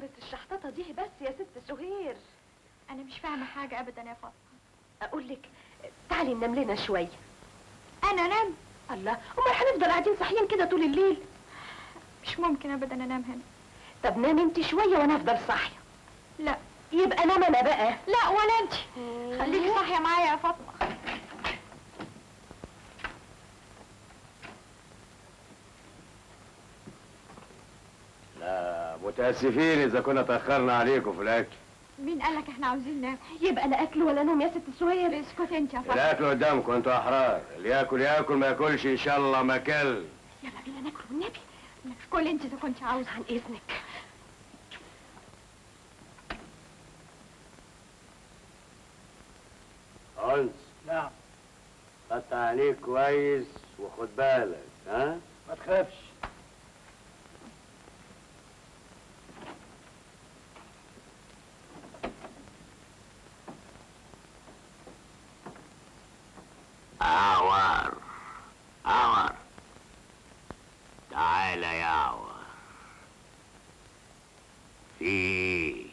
فترة الشحططة دي بس يا ست سهير انا مش فاهمه حاجه ابدا يا فاطمه اقول لك تعالي ننام لنا شوية انا انام الله امال هنفضل قاعدين صاحيين كده طول الليل مش ممكن ابدا انام هنا طب نام انت شوية وانا افضل صاحية لا يبقى نام انا بقى لا ولا انت خليكي صاحيه معايا يا فاطمه لا متاسفين اذا كنا تاخرنا عليكم في الاكل مين قال لك احنا عاوزين ناكل يبقى لا اكل ولا نوم يا ست سهير اسكت انت يا فاطمه الاكل قدامكم انتوا احرار اللي ياكل ياكل ما ياكلش ان شاء الله ما كل يلا بينا ناكل والنبي كل انت اذا كنت عاوزه عن اذنك انس نعم قطع عينيك كويس وخد بالك ها ما تخافش أعور أعور تعال يا أعور في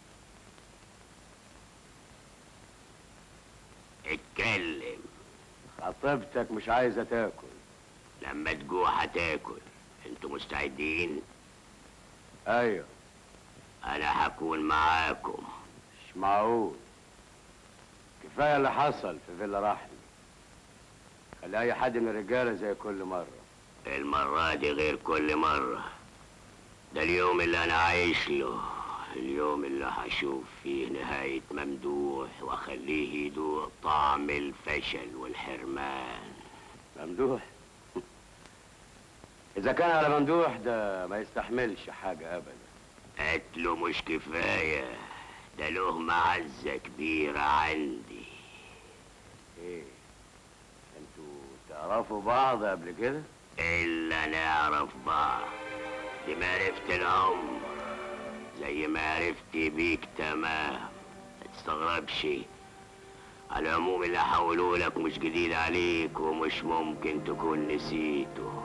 اتكلم خطيبتك مش عايزه تاكل لما تجوع هتاكل انتوا مستعدين ايوه انا هكون معاكم مش معقول كفايه اللي حصل في فيلا رحمي خلي اي حد من الرجاله زي كل مره المرة دي غير كل مرة ده اليوم اللي أنا عايش له اليوم اللي هشوف فيه نهاية ممدوح وأخليه يدوق طعم الفشل والحرمان ممدوح اذا كان على ممدوح ده ما يستحملش حاجه ابدا قتله مش كفاية ده له معزة كبيرة عندي ايه انتوا تعرفوا بعض قبل كده إلا نعرف بعض دي معرفة العمر زي معرفتي بيك تمام ما تستغربش على العموم اللي هقوله لك مش جديد عليك ومش ممكن تكون نسيته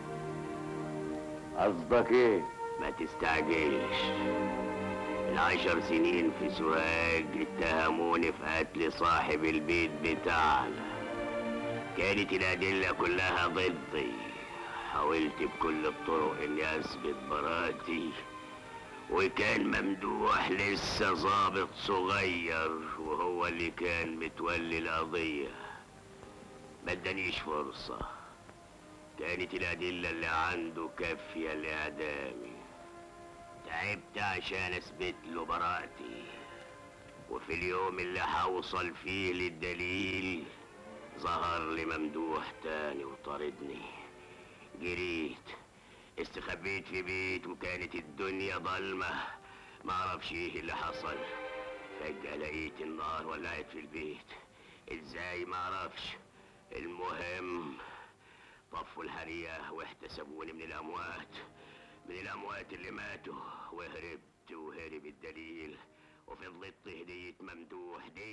قصدك ايه ما تستعجلش العشر سنين في سوهاج اتهموني في قتل صاحب البيت بتاعنا كانت الأدلة كلها ضدي حاولت بكل الطرق إني أثبت براءتي وكان ممدوح لسه ظابط صغير وهو اللي كان متولي القضية ما ادانيش فرصة كانت الأدلة اللي عنده كافية لإعدامي تعبت عشان أثبت له براءتي وفي اليوم اللي هوصل فيه للدليل ظهر لي ممدوح تاني وطاردني جريت استخبيت في بيت وكانت الدنيا ضلمة معرفش ايه اللي حصل فجأة لقيت النار ولعت في البيت ازاي معرفش المهم طفوا الحريقة واحتسبوني من الأموات من الأموات اللي ماتوا وهربت وهرب الدليل وفضلت هدية ممدوح دي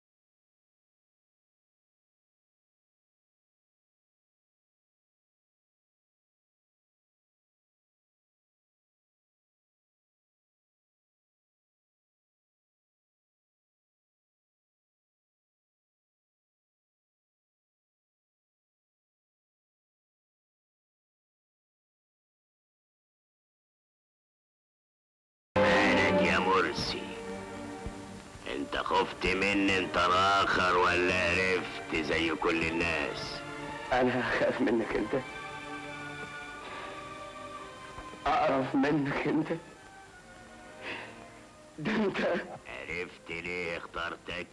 مالك يا مرسي انت خفت مني انت راخر ولا عرفت زي كل الناس انا اخاف منك انت اعرف منك انت ده انت عرفت ليه اخترتك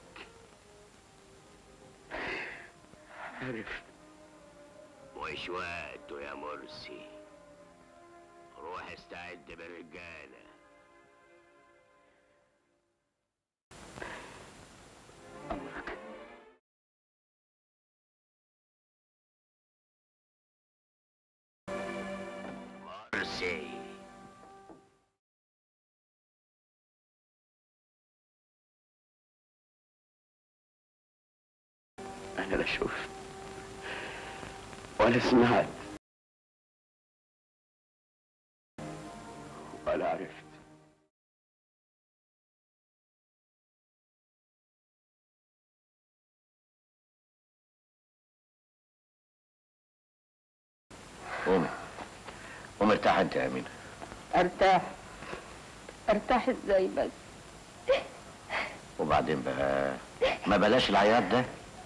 عرفت مش وقته يا مرسي روح استعد بالرجاله امرك مرسي انا لا شفت ولا سمعت ولا عرفت مرتاح انت يا امينه ارتاح ارتاح ازاي بس وبعدين بقى ما بلاش العياط ده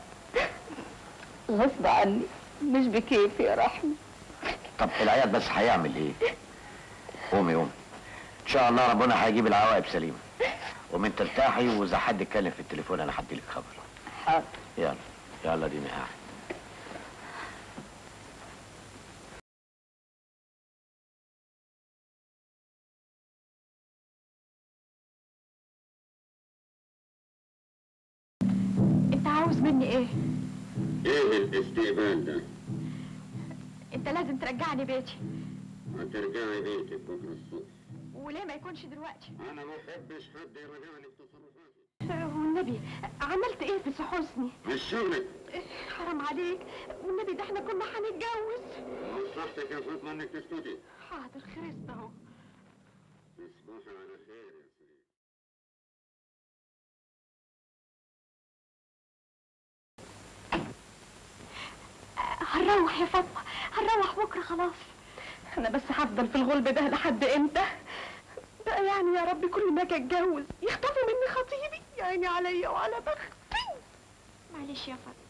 غصب عني مش بكيفي يا رحمة طب العياط بس هيعمل ايه قومي قومي ان شاء الله ربنا هيجيب العواقب سليمه ومن ترتاحي واذا حد اتكلم في التليفون انا هديلك خبر حاضر يلا يلا ديني قاعد انت عاوز مني ايه ايه الاستقبال ده؟ انت لازم ترجعني بيتي هترجعي بيتك بكره الصبح وليه ما يكونش دلوقتي انا ما بحبش حد يراجعني في تصرفاتي والنبي عملت ايه في حسني مش شغلك حرام عليك والنبي ده احنا كنا هنتجوز مصلحتك يا فاطمه انك تسكتي حاضر خرست اهو تصبحي على خير يا سيدي هنروح يا فاطمه هنروح بكره خلاص انا بس هفضل في الغلب ده لحد امتى بقى يعني يا رب كل ما اجي اتجوز يخطفوا مني خطيبي يا عيني عليا وعلى بختي معلش يا فاطمه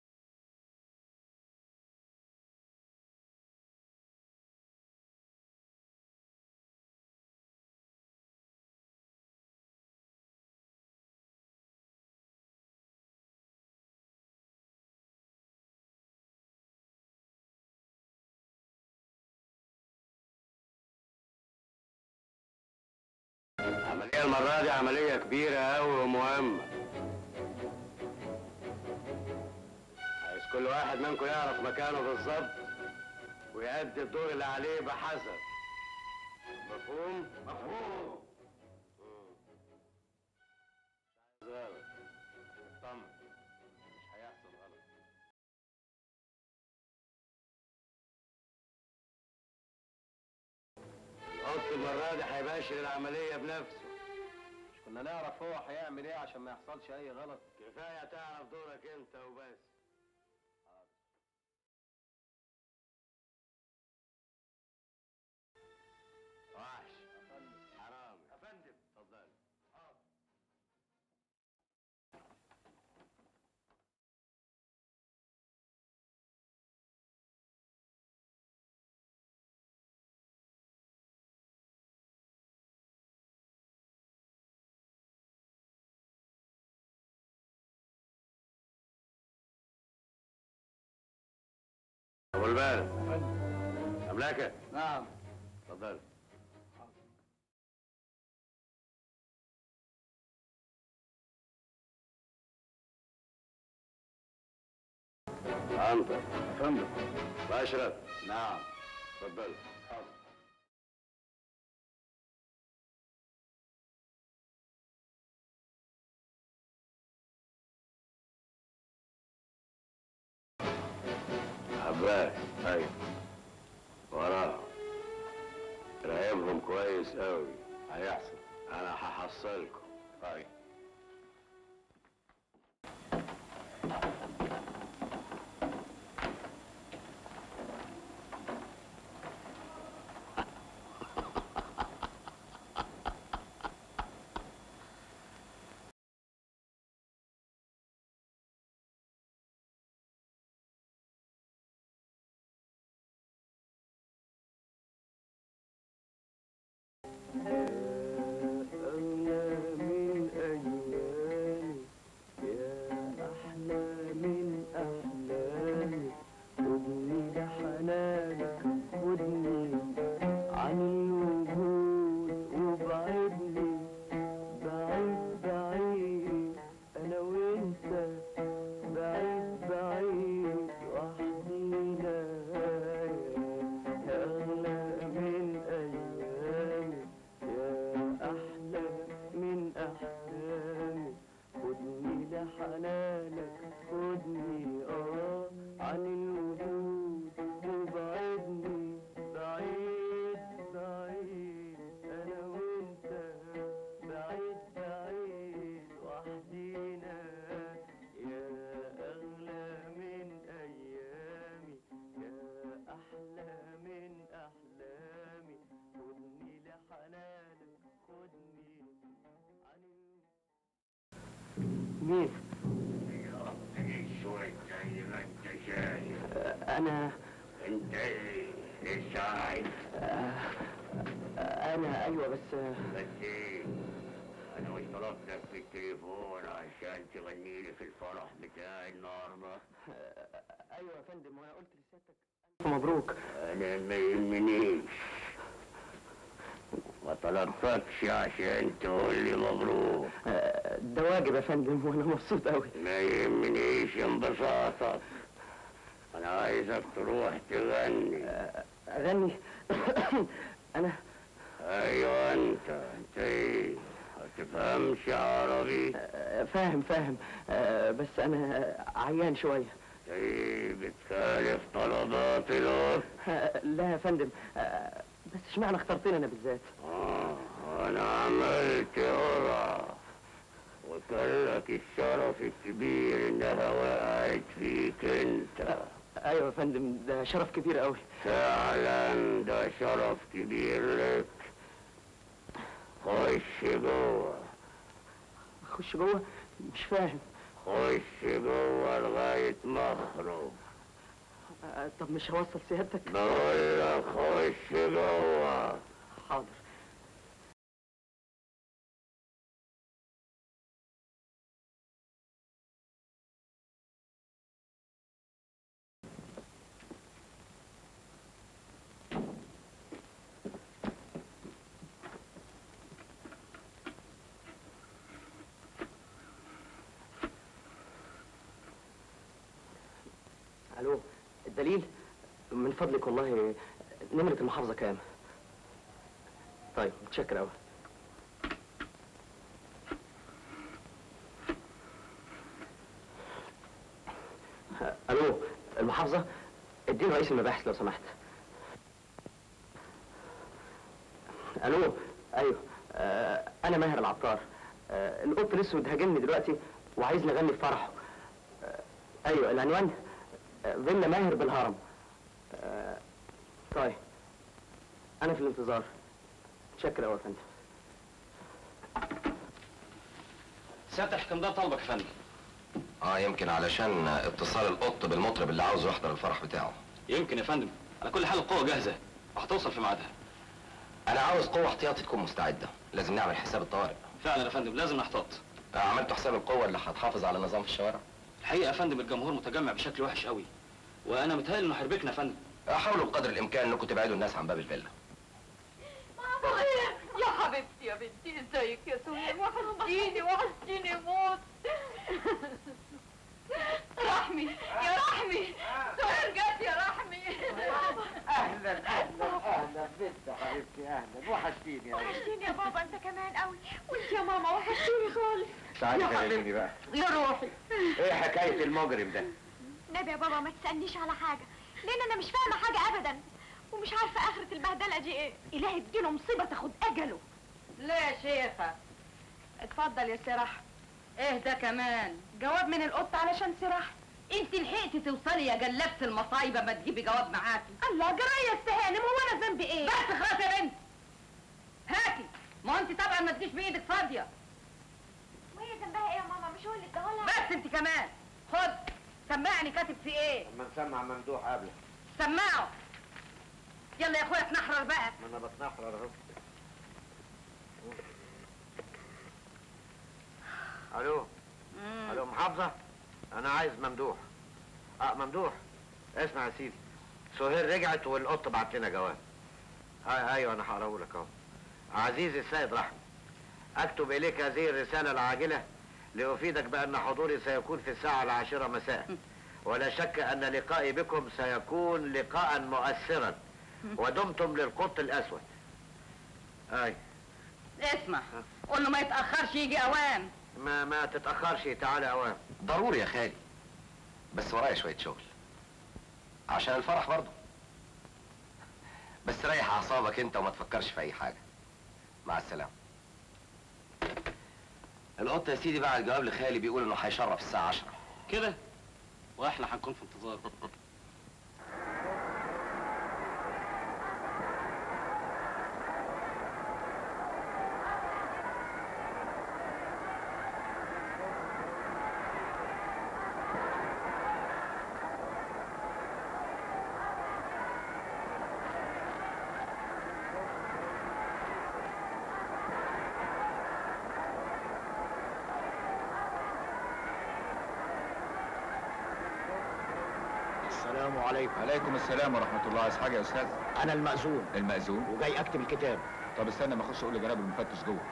العملية المرة دي عملية كبيرة أوي ومهمة عايز كل واحد منكم يعرف مكانه بالظبط ويأدي الدور اللي عليه بحذر مفهوم؟ مفهوم مش عايز غلط اطمن مش هيحصل غلط القط المرة دي هيباشر العملية بنفسه مش كنا نعرف هو هيعمل ايه عشان ما يحصلش أي غلط كفاية تعرف دورك أنت وبس وحش حرام أفندم اتفضل أبو البال أملاكة نعم اتفضل عنتر فندم واشرف نعم اتفضل عباس ايوه وراهم راقبهم كويس قوي هيحصل انا هحصلكم طيب من أيامي يا أحلى من أحلامي خدني لحنانك خدني عن الوجود وابعدني بعيد بعيد أنا وأنت بعيد بعيد وحدينا يا أغلى من أيامي يا أحلى من أحلامي خدني لحنانك خدني آه عن الوجود وبعدني بعيد بعيد أنا وأنت بعيد بعيد وحدينا يا أغلى من أيامي يا أحلى من أحلامي مين؟ اسود زي ما انت شايف آه، انا انت ايه لسه عايز آه، انا ايوه بس آه، بس ايه انا مش طلبتك في التليفون عشان تغني لي في الفرح بتاعي النهارده ايوه يا فندم وانا قلت لسيادتك ألف مبروك انا ما يهمنيش ما طلبتكش عشان تقول لي مبروك آه، ده واجب يا فندم وانا مبسوط قوي ما يهمنيش انبساطك انا عايزك تروح تغني اغني انا ايوه انت انت ايه ما تفهمش عربي آه، فاهم فاهم آه، بس انا عيان شويه ايه بتخالف طلبات الأرض آه، لا يا فندم آه، بس اشمعنى اخترتني انا بالذات آه أنا عملت قرعة وكان لك الشرف الكبير إنها وقعت فيك أنت ايوه يا فندم ده شرف كبير قوي فعلا ده شرف كبير لك خش جوه اخش جوه مش فاهم خش جوه لغاية ما أخرج آه، طب مش هوصل سيادتك بقول لك خش جوه حاضر الو الدليل من فضلك والله نمرة المحافظة كام؟ طيب متشكر أوي الو المحافظة اديني رئيس المباحث لو سمحت الو ايوه آه انا ماهر العطار آه القط الاسود هاجمني دلوقتي وعايزني اغني في فرحه آه ايوه العنوان آه، فيلا ماهر بالهرم آه طيب انا في الانتظار متشكر قوي يا فندم سيادة الحكمدار طلبك يا فندم اه يمكن علشان اتصال القط بالمطرب اللي عاوز يحضر الفرح بتاعه يمكن يا فندم على كل حال القوة جاهزة وهتوصل في ميعادها انا عاوز قوة احتياطي تكون مستعدة لازم نعمل حساب الطوارئ فعلا يا فندم لازم نحتاط آه، عملتوا حساب القوة اللي هتحافظ على النظام في الشوارع الحقيقة يا فندم الجمهور متجمع بشكل وحش قوي وانا متهيألي انه هيربكنا يا فندم آه، حاولوا بقدر الامكان انكم تبعدوا الناس عن باب الفيلا سهير يا حبيبتي يا بنتي ازيك يا سهير وحشتيني وحشتيني موت رحمي يا رحمي سهير جت يا رحمي اهلا اهلا اهلا بنت حبيبتي اهلا وحشتيني يا وحشتيني يا بابا انت كمان قوي وانت يا ماما وحشتيني خالص تعالي كلميني بقى يا روحي ايه حكايه المجرم ده نبي يا بابا ما تسألنيش على حاجة لأن أنا مش فاهمة حاجة أبدا ومش عارفة آخرة البهدلة دي إيه إلهي اديله مصيبة تاخد أجله لا يا شيخة اتفضل يا سراح ايه ده كمان جواب من القط علشان سراح انت لحقتي توصلي يا جلابة المصايبة ما تجيبي جواب معاكي الله جرايه استهانم هو انا ذنبي ايه بس خلاص يا بنت هاتي ما هو انت طبعا ما تجيش بايدك فاضيه وهي ذنبها إيه يا ماما مش هو اللي اداها بس انت كمان خد سمعني كاتب في ايه اما نسمع ممدوح قبلك سمعه يلا يا اخويا اتنحرر بقى ما انا بتنحرر اهو الو الو محافظه انا عايز ممدوح اه ممدوح اسمع يا سيدي سهير رجعت والقط بعت لنا جواب آه ايوه انا هقراه لك اهو عزيزي السيد رحمي اكتب اليك هذه الرساله العاجله لافيدك بان حضوري سيكون في الساعه العاشره مساء ولا شك ان لقائي بكم سيكون لقاء مؤثرا ودمتم للقط الاسود اي اسمع قول له ما يتاخرش يجي اوان ما ما تتاخرش تعالى اوام ضروري يا خالي بس ورايا شوية شغل عشان الفرح برضه بس ريح اعصابك انت وما تفكرش في اي حاجة مع السلامة القط يا سيدي بعت جواب لخالي بيقول انه هيشرف الساعة 10 كده واحنا هنكون في انتظار السلام عليكم عليكم السلام ورحمة الله عايز حاجة يا أستاذ؟ أنا المأذون المأذون؟ وجاي أكتب الكتاب طب استنى ما أخش أقول لجناب المفتش جوه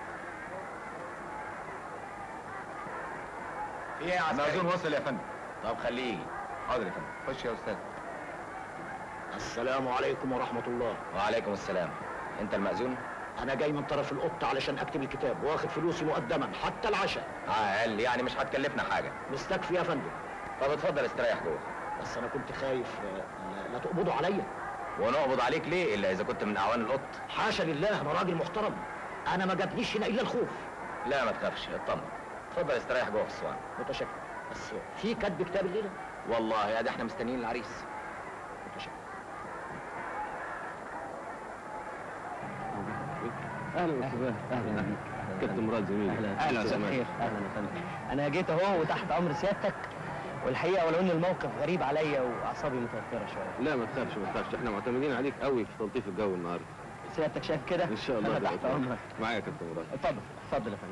في إيه يا عسكري؟ المأذون وصل يا فندم طب خليه يجي حاضر يا فندم خش يا أستاذ السلام عليكم ورحمة الله وعليكم السلام انت المأذون أنا جاي من طرف القط علشان أكتب الكتاب واخد فلوسي مقدما حتى العشاء اقل يعني مش هتكلفنا حاجة مستكفي يا فندم طب اتفضل استريح جوه بس أنا كنت خايف آه، لا- لا تقبضوا عليا ونقبض عليك ليه الا اذا كنت من اعوان القط حاشا لله أنا راجل محترم أنا ما جابنيش هنا إلا الخوف لا ما تخافش اطمن اتفضل استريح جوه في الصوان متشكر بس في كتب كتاب الليلة والله يا دي احنا مستنيين العريس متشكر اهلا وسهلا اهلا كابتن مراد زميلي اهلا وسهلا اهلا وسهلا انا جيت اهو وتحت امر سيادتك والحقيقه ولو ان الموقف غريب عليا واعصابي متوتره شويه لا ما تخافش ما تخافش احنا معتمدين عليك قوي في تلطيف الجو النهارده سيادتك شايف كده ان شاء الله انا تبقى تحت كويس. امرك معايا يا كابتن مراد اتفضل اتفضل يا فندم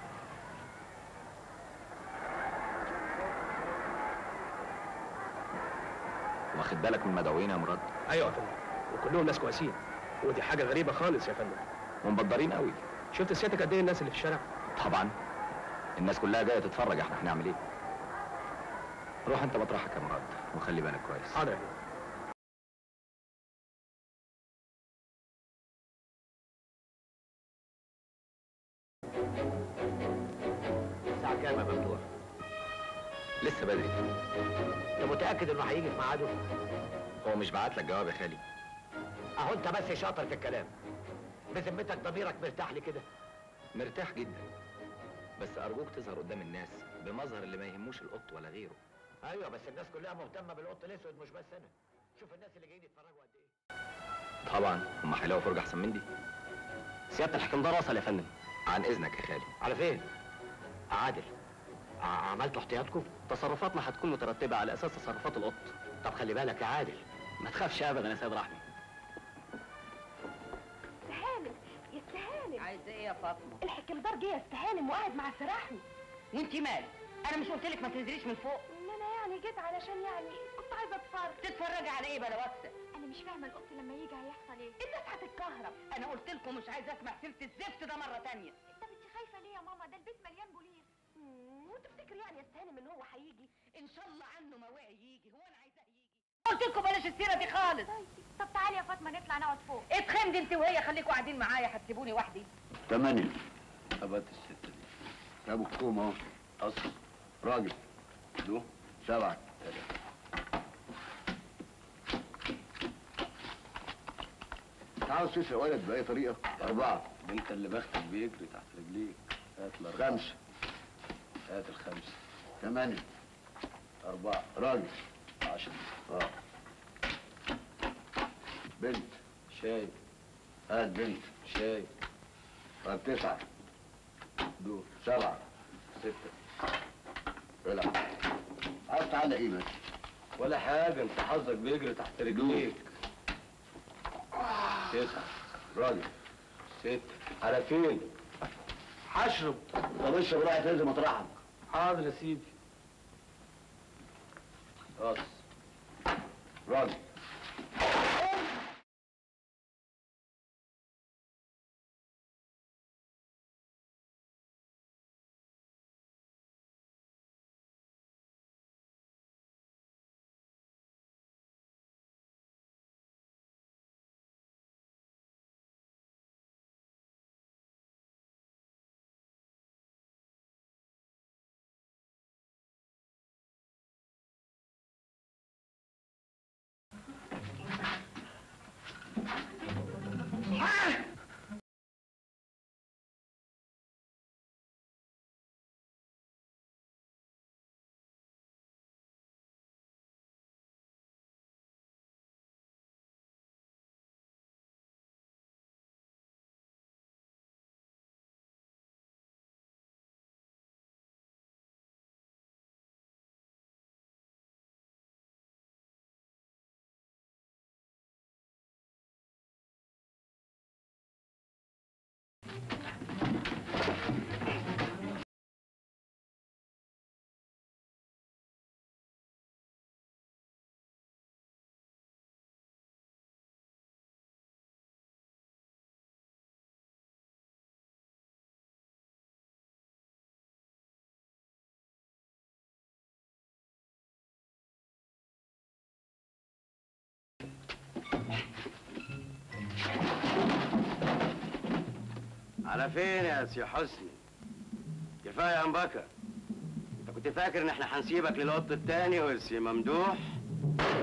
واخد بالك من المدعوين يا مراد ايوه يا فندم وكلهم ناس كويسين ودي حاجه غريبه خالص يا فندم ومبدرين قوي شفت سيادتك قد ايه الناس اللي في الشارع طبعا الناس كلها جايه تتفرج احنا هنعمل ايه روح انت مطرحك يا مراد وخلي بالك كويس حاضر يا فندم الساعة كام يا ممدوح؟ لسه بدري أنت متأكد إنه هيجي في ميعاده؟ هو مش بعت لك جواب يا خالي أهو أنت بس شاطر في الكلام بذمتك ضميرك مرتاح لي كده مرتاح جدا بس ارجوك تظهر قدام الناس بمظهر اللي ما يهموش القط ولا غيره ايوه بس الناس كلها مهتمه بالقط الاسود مش بس انا شوف الناس اللي جايين يتفرجوا قد ايه طبعا هم هيلاقوا فرجه احسن من دي سياده الحكمدار وصل يا فندم عن اذنك يا خالي على فين عادل ع- عملتوا احتياطكم تصرفاتنا هتكون مترتبه على اساس تصرفات القط طب خلي بالك يا عادل ما تخافش ابدا يا سيد رحمي استهانم يا استهانم عايزه ايه يا فاطمه الحكمدار جه يستهانم وقاعد مع سراحني وانت مالك انا مش قلت لك ما تنزليش من فوق ان انا يعني جيت علشان يعني كنت عايزه اتفرج تتفرجي على ايه بلا وقت انا مش فاهمه القط لما يجي هيحصل ايه الناس هتتكهرب انا قلت لكم مش عايزه اسمع سيره الزفت ده مره تانية طب انت خايفه ليه يا ماما ده البيت مليان بوليس مم، وتفتكري يعني يستهانم ان هو هيجي ان شاء الله عنه ما وعي يجي هو انا عايزاه يجي قلت لكم بلاش السيره دي خالص طب تعالي يا فاطمه نطلع نقعد فوق اتخمدي انت وهي خليكوا قاعدين معايا هتسيبوني وحدي ثمانية أبات الستة دي أبو حكومة أهو أصل راجل دو سبعة أنت عاوز تسرق ولد بأي طريقة؟ أربعة أنت اللي بختك بيجري تحت رجليك هات الأربعة خمسة هات الخمسة ثمانية أربعة راجل عشرة آه بنت شاي هات بنت شاي طب تسعة دول سبعة ستة العب عاوز تعلق ايه بس؟ ولا حاجة انت حظك بيجري تحت رجليك تسعة راجل ستة على فين؟ هشرب طب اشرب رايح تنزل مطرحك حاضر يا سيدي راس راجل على فين يا سي حسني كفايه يا مبكر انت كنت فاكر ان احنا هنسيبك للقط التاني والسي ممدوح